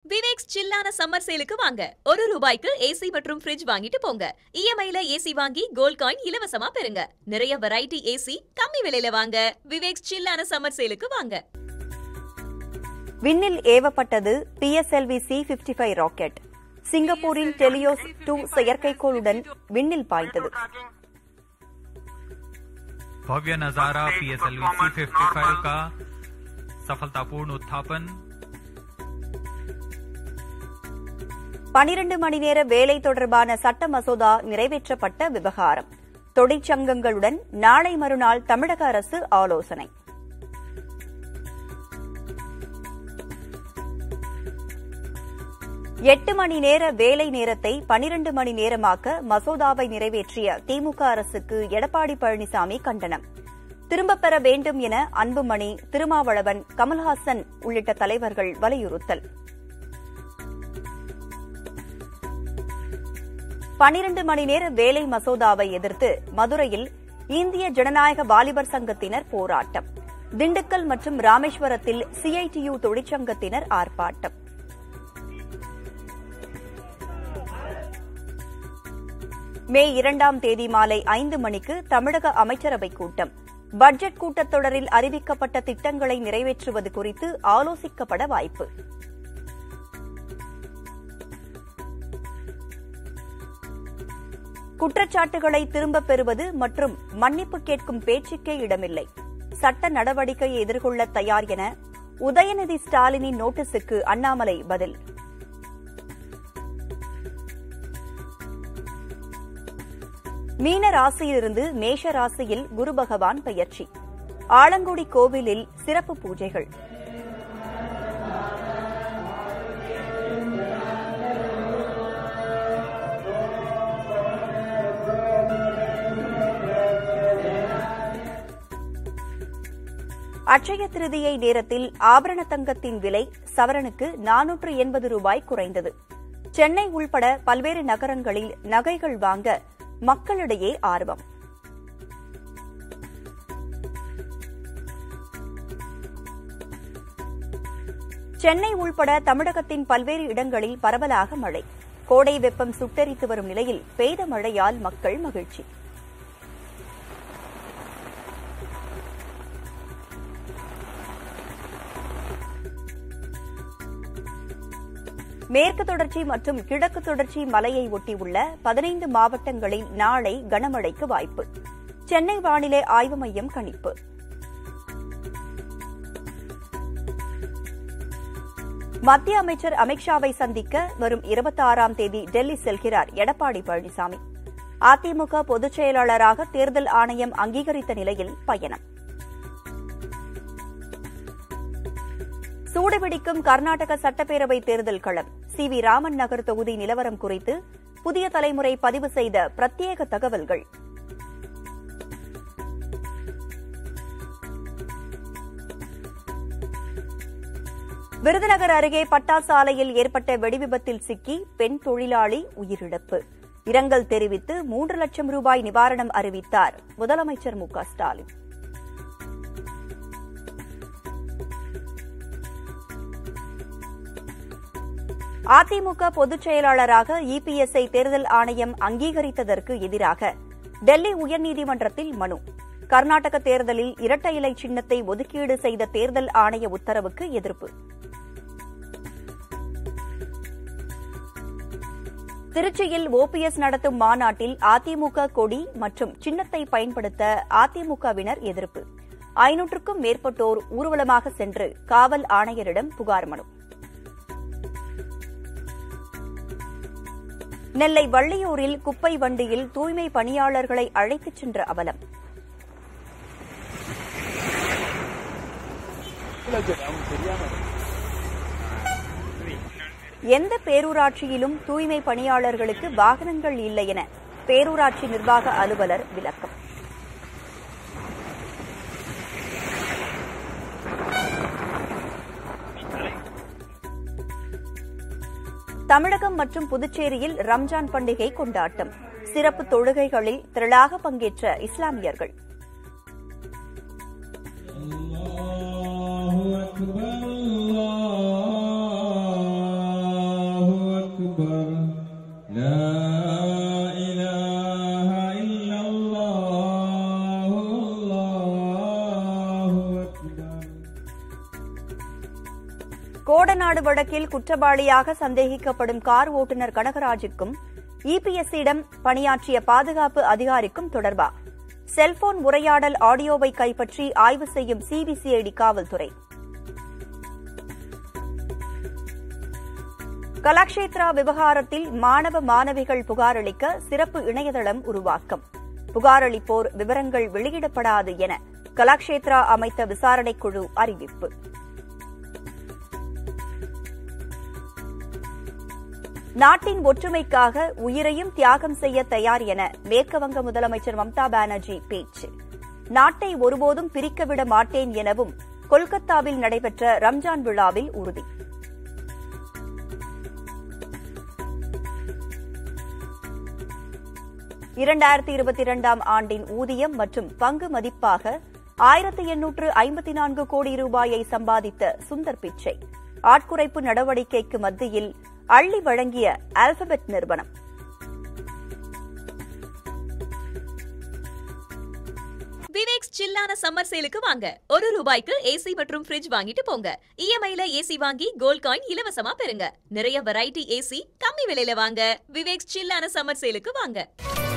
Viveks சில்லான summer சேலுக்கு வாங்க ஒரு ரூபாய்க்கு ஏசி மற்றும் ஃப்ரிட்ஜ் வாங்கிட்டு போங்க இஎம்ஐல ஏசி வாங்கி கோல்ட் காயின் இலவசமா பெறுங்க நிறைய வெரைட்டி ஏசி கம்மி விலையில வாங்க விவேக்ஸ் சில்லான சம்மர் சேலுக்கு வாங்க விண்ணில் ஏவப்பட்டது PSLV C fifty five rocket சிங்கப்பூரின் டெலியோஸ் டூ செயற்கைக்கோளுடன் விண்ணில் பாய்ந்தது भव्य नजारा पीएसएलवी सी फिफ्टी फाइव का सफलतापूर्ण उत्थापन பனிரண்டு மணி நேர வேலை தொடர்பான சட்ட மசோதா நிறைவேற்றப்பட்ட விவகாரம் தொழிற்சங்கங்களுடன் நாளை மறுநாள் தமிழக அரசு ஆலோசனை எட்டு மணி நேர வேலை நேரத்தை பனிரண்டு மணி நேரமாக்க மசோதாவை நிறைவேற்றிய திமுக அரசுக்கு எடப்பாடி பழனிசாமி கண்டனம் திரும்பப் பெற வேண்டும் என அன்புமணி திருமாவளவன் கமல்ஹாசன் உள்ளிட்ட தலைவர்கள் வலியுறுத்தல் பனிரண்டு மணி நேர வேலை மசோதாவை எதிர்த்து மதுரையில் இந்திய ஜனநாயக வாலிபர் சங்கத்தினர் போராட்டம் திண்டுக்கல் மற்றும் ராமேஸ்வரத்தில் சிஐடியு தொழிற்சங்கத்தினர் ஆர்ப்பாட்டம் மே இரண்டாம் தேதி மாலை ஐந்து மணிக்கு தமிழக அமைச்சரவைக் கூட்டம் பட்ஜெட் கூட்டத்தொடரில் அறிவிக்கப்பட்ட திட்டங்களை நிறைவேற்றுவது குறித்து ஆலோசிக்கப்பட வாய்ப்பு குற்றச்சாட்டுகளை திரும்பப் பெறுவது மற்றும் மன்னிப்பு கேட்கும் பேச்சுக்கே இடமில்லை சட்ட நடவடிக்கையை எதிர்கொள்ள தயார் என உதயநிதி ஸ்டாலினின் நோட்டீஸுக்கு அண்ணாமலை பதில் மீன ராசியிலிருந்து மேஷ ராசியில் குரு பகவான் பெயர்ச்சி ஆலங்குடி கோவிலில் சிறப்பு பூஜைகள் அட்சய திருதியை நேரத்தில் ஆபரண தங்கத்தின் விலை சவரனுக்கு நானூற்று எண்பது ரூபாய் குறைந்தது சென்னை உள்பட பல்வேறு நகரங்களில் நகைகள் வாங்க மக்களிடையே ஆர்வம் சென்னை உள்பட தமிழகத்தின் பல்வேறு இடங்களில் பரவலாக மழை கோடை வெப்பம் சுட்டெரித்து வரும் நிலையில் பெய்த மழையால் மக்கள் மகிழ்ச்சி மேற்கு தொடர்ச்சி மற்றும் கிழக்கு தொடர்ச்சி மலையை ஒட்டியுள்ள பதினைந்து மாவட்டங்களில் நாளை கனமழைக்கு வாய்ப்பு சென்னை வானிலை ஆய்வு மையம் கணிப்பு மத்திய அமைச்சர் அமித்ஷாவை சந்திக்க வரும் இருபத்தி ஆறாம் தேதி டெல்லி செல்கிறார் எடப்பாடி பழனிசாமி அதிமுக பொதுச் செயலாளராக தேர்தல் ஆணையம் அங்கீகரித்த நிலையில் பயணம் சூடுபிடிக்கும் கர்நாடக சட்டப்பேரவை தேர்தல் களம் சி வி ராமன் நகர் தொகுதி நிலவரம் குறித்து புதிய தலைமுறை பதிவு செய்த பிரத்யேக தகவல்கள் விருதுநகர் அருகே பட்டாசு ஆலையில் ஏற்பட்ட வெடிவிபத்தில் சிக்கி பெண் தொழிலாளி உயிரிழப்பு இரங்கல் தெரிவித்து மூன்று லட்சம் ரூபாய் நிவாரணம் அறிவித்தார் முதலமைச்சர் மு க ஸ்டாலின் அதிமுக பொதுச் செயலாளராக இபிஎஸ்ஐ தேர்தல் ஆணையம் அங்கீகரித்ததற்கு எதிராக டெல்லி உயர்நீதிமன்றத்தில் மனு கர்நாடக தேர்தலில் இரட்டை இலை சின்னத்தை ஒதுக்கீடு செய்த தேர்தல் ஆணைய உத்தரவுக்கு எதிர்ப்பு திருச்சியில் ஓபிஎஸ் நடத்தும் மாநாட்டில் அதிமுக கொடி மற்றும் சின்னத்தை பயன்படுத்த அதிமுகவினர் எதிர்ப்பு ஐநூற்றுக்கும் மேற்பட்டோர் ஊர்வலமாக சென்று காவல் ஆணையரிடம் புகார் மனு நெல்லை வள்ளியூரில் குப்பை வண்டியில் தூய்மை பணியாளர்களை அழைத்துச் சென்ற அவலம் எந்த பேரூராட்சியிலும் தூய்மை பணியாளர்களுக்கு வாகனங்கள் இல்லை என பேரூராட்சி நிர்வாக அலுவலர் விளக்கம் தமிழகம் மற்றும் புதுச்சேரியில் ரம்ஜான் பண்டிகை கொண்டாட்டம் சிறப்பு தொழுகைகளில் திரளாக பங்கேற்ற இஸ்லாமியர்கள் الله أكبر الله கொடநாடு வழக்கில் குற்றவாளியாக சந்தேகிக்கப்படும் கார் ஓட்டுநர் கனகராஜுக்கும் இபிஎஸ்சியிடம் பணியாற்றிய பாதுகாப்பு அதிகாரிக்கும் தொடர்பா செல்போன் உரையாடல் ஆடியோவை கைப்பற்றி ஆய்வு செய்யும் சிபிசிஐடி காவல்துறை கலாக்ஷேத்ரா விவகாரத்தில் மாணவ மாணவிகள் புகாரளிக்க சிறப்பு இணையதளம் உருவாக்கம் புகாரளிப்போர் விவரங்கள் வெளியிடப்படாது என கலாக்ஷேத்ரா அமைத்த விசாரணைக் குழு அறிவிப்பு நாட்டின் ஒற்றுமைக்காக உயிரையும் தியாகம் செய்ய தயார் என மேற்குவங்க முதலமைச்சர் மம்தா பானர்ஜி பேச்சு நாட்டை ஒருபோதும் பிரிக்கவிட மாட்டேன் எனவும் கொல்கத்தாவில் நடைபெற்ற ரம்ஜான் விழாவில் உறுதி இரண்டாயிரத்தி இருபத்தி இரண்டாம் ஆண்டின் ஊதியம் மற்றும் பங்கு மதிப்பாக ஆயிரத்து எண்ணூற்று ஐம்பத்தி நான்கு கோடி ரூபாயை சம்பாதித்த சுந்தர் பிச்சை ஆட்குறைப்பு நடவடிக்கைக்கு மத்தியில் அள்ளி வழங்கிய ஆல்பபெட் நிறுவனம் விவேக்ஸ் சில்லான சம்மர் சேலுக்கு வாங்க ஒரு ரூபாய்க்கு ஏசி மற்றும் ஃப்ரிட்ஜ் வாங்கிட்டு போங்க இஎம்ஐல ஏசி வாங்கி கோல்ட் காயின் இலவசமா பெறுங்க நிறைய வெரைட்டி ஏசி கம்மி விலையில வாங்க விவேக்ஸ் சில்லான சம்மர் சேலுக்கு வாங்க